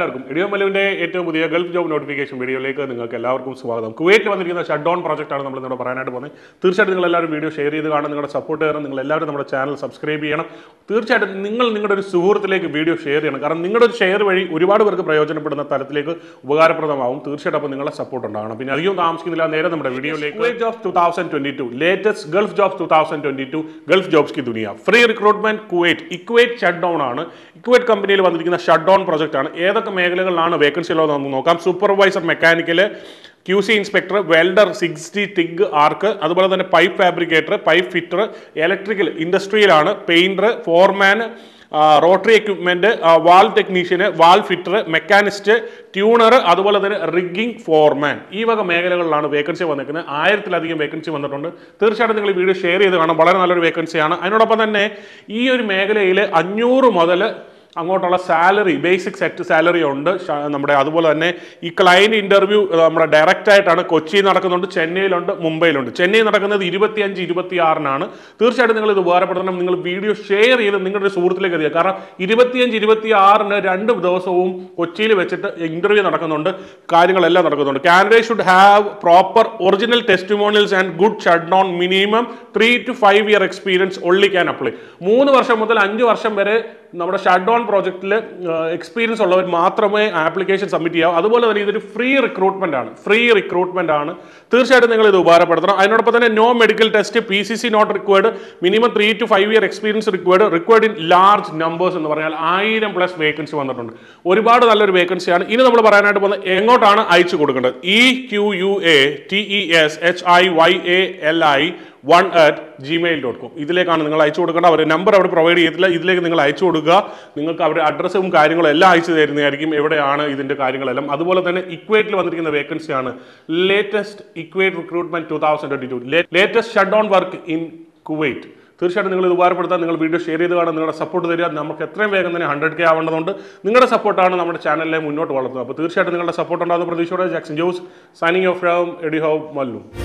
എല്ലാവർക്കും ഇടിയോ മലുവിന്റെ ഏറ്റവും പുതിയ ഗൾഫ് ജോബ് നോട്ടിഫിക്കേഷൻ വീഡിയോയിലേക്ക് നിങ്ങൾക്ക് എല്ലാവർക്കും സ്വാഗതം കുവൈറ്റിൽ വന്നിരിക്കുന്ന ഷട്ട് ഡൗൺ പ്രോജക്റ്റ് ആണ് നമ്മൾ ഇന്നിവിടെ പറയാനായിട്ട് പോകുന്നത് തീർച്ചയായിട്ടും നിങ്ങൾ എല്ലാവരും വീഡിയോ ഷെയർ ചെയ്ത് കാണാൻ നിങ്ങളുടെ സപ്പോർട്ട് ചെയ്യണം നിങ്ങൾ എല്ലാവരും നമ്മുടെ ചാനൽ സബ്സ്ക്രൈബ് ചെയ്യണം തീർച്ചയായിട്ടും നിങ്ങൾ നിങ്ങളുടെ ഒരു സുഹൃത്തിലേക്ക് വീഡിയോ ഷെയർ ചെയ്യണം കാരണം നിങ്ങളുടെ ഒരു ഷെയർ വഴി ഒരുപാട് പേർക്ക് പ്രയോജനപ്പെടുന്ന തരത്തിലേക്ക് ഉപകാരപ്രദമാവും തീർച്ചയായിട്ടും അപ്പോൾ നിങ്ങളുടെ സപ്പോർട്ട് ഉണ്ടാകണം പിന്നെ അധികം താമസിക്കുന്നില്ല നേരെ നമ്മുടെ വീഡിയോയിലേക്ക് Kuwait jobs two thousand twenty two latest Gulf jobs two thousand twenty two Gulf jobs കി ദുനിയ free recruitment Kuwait Equate shut down ആണ് ഇക്വേറ്റ് കമ്പനിയിൽ വന്നിരിക്കുന്ന ഷട്ട് ഡൗൺ പ്രോജക്റ്റ് ആണ് ഏതൊക്കെ മേഖലകളിലാണ് വേക്കൻസി ഉള്ളത് നമുക്ക് നോക്കാം supervisor mechanical Q C inspector welder sixty TIG arc അതുപോലെ തന്നെ pipe fabricator pipe fitter electrical ഇൻഡസ്ട്രിയിലാണ് painter foreman rotary equipment wall technician wall fitter machinist tuner അതുപോലെ തന്നെ റിഗിംഗ് ഫോർമാൻ ഈ വക മേഖലകളിലാണ് വേക്കൻസി വന്നിരിക്കുന്നത് ആയിരത്തിലധികം വേക്കൻസി വന്നിട്ടുണ്ട് തീർച്ചയായിട്ടും നിങ്ങൾ ഈ വീഡിയോ ഷെയർ ചെയ്ത് കാണാം വളരെ നല്ലൊരു വേക്കൻസിയാണ് അതിനോടൊപ്പം തന്നെ ഈ ഒരു മേഖലയിൽ അഞ്ഞൂറ് മുതൽ അങ്ങോട്ടുള്ള സാലറി ബേസിക് സെറ്റ് സാലറി ഉണ്ട് ഷ- നമ്മുടെ അതുപോലെ തന്നെ ഈ ക്ലയൻറ്റ് ഇൻ്റർവ്യൂ നമ്മുടെ ഡയറക്റ്റ് ആയിട്ടാണ് കൊച്ചിയിൽ നടക്കുന്നുണ്ട് ചെന്നൈയിലുണ്ട് മുംബൈയിലുണ്ട് ചെന്നൈ നടക്കുന്നത് ഇരുപത്തിയഞ്ച് ഇരുപത്തി ആറിനാണ് തീർച്ചയായിട്ടും നിങ്ങൾ ഇത് ഉപകാരപ്പെടുത്തണം നിങ്ങൾ വീഡിയോ ഷെയർ ചെയ്ത് നിങ്ങളുടെ ഒരു സുഹൃത്തിലേക്ക് എത്തിക്കുക കാരണം ഇരുപത്തിയഞ്ച് ഇരുപത്തി ആറിന് രണ്ട് ദിവസവും കൊച്ചിയിൽ വെച്ചിട്ട് ഇൻ്റർവ്യൂ നടക്കുന്നുണ്ട് കാര്യങ്ങളെല്ലാം നടക്കുന്നുണ്ട് candidate should have proper original testimonials and good shut down minimum three to five year experience only can apply മൂന്ന് വർഷം മുതൽ അഞ്ച് വർഷം വരെ നമ്മുടെ ഷട്ട് ഡൗൺ പ്രോജക്റ്റിൽ എക്സ്പീരിയൻസ് ഉള്ളവർ മാത്രമേ ആപ്ലിക്കേഷൻ സബ്മിറ്റ് ചെയ്യാവൂ അതുപോലെ തന്നെ ഇതൊരു ഫ്രീ റിക്രൂട്ട്മെന്റ് ആണ് ഫ്രീ റിക്രൂട്ട്മെന്റ് ആണ് തീർച്ചയായിട്ടും നിങ്ങൾ ഇത് ഉപകാരപ്പെടുത്തണം അതിനോടൊപ്പം തന്നെ no medical test P C C not required minimum three to five year experience required required in large numbers എന്ന് പറഞ്ഞാൽ ആയിരം പ്ലസ് വേക്കൻസി വന്നിട്ടുണ്ട് ഒരുപാട് നല്ലൊരു വേക്കൻസിയാണ് ഇനി നമ്മൾ പറയാനായിട്ട് പോകുന്നത് എങ്ങോട്ടാണ് അയച്ചു കൊടുക്കേണ്ടത് E Q U A T E S H I Y A L I one at Gmail dot com ഇതിലേക്കാണ് നിങ്ങൾ അയച്ചു കൊടുക്കേണ്ടത് അവർ നമ്പർ അവിടെ പ്രൊവൈഡ് ചെയ്തിട്ടില്ല ഇതിലേക്ക് നിങ്ങൾ അയച്ചു കൊടുക്കുക നിങ്ങൾക്ക് അവരുടെ അഡ്രസ്സും കാര്യങ്ങളും എല്ലാം അയച്ചു തരുന്നതായിരിക്കും എവിടെയാണ് ഇതിന്റെ കാര്യങ്ങളെല്ലാം അതുപോലെ തന്നെ ഇക്വേറ്റിൽ വന്നിരിക്കുന്ന വേക്കൻസിയാണ് latest Equate recruitment two thousand twenty two latest shut down work in Kuwait തീർച്ചയായിട്ടും നിങ്ങൾ ഇത് ഉപകാരപ്പെടുത്താൻ നിങ്ങൾ വീഡിയോ ഷെയർ ചെയ്ത് കാണാൻ നിങ്ങളുടെ സപ്പോർട്ട് തരിക നമുക്ക് എത്രയും വേഗം തന്നെ ഹൺഡ്രഡ് കെ ആവേണ്ടതുണ്ട് നിങ്ങളുടെ സപ്പോർട്ടാണ് നമ്മുടെ ചാനലിനെ മുന്നോട്ട് വളർത്തുന്നത് അപ്പോൾ തീർച്ചയായിട്ടും നിങ്ങളുടെ സപ്പോർട്ട് ഉണ്ടാകുന്ന പ്രതീക്ഷയോടെ Jackson Jose signing off from എഡി ഹോ മല്ലു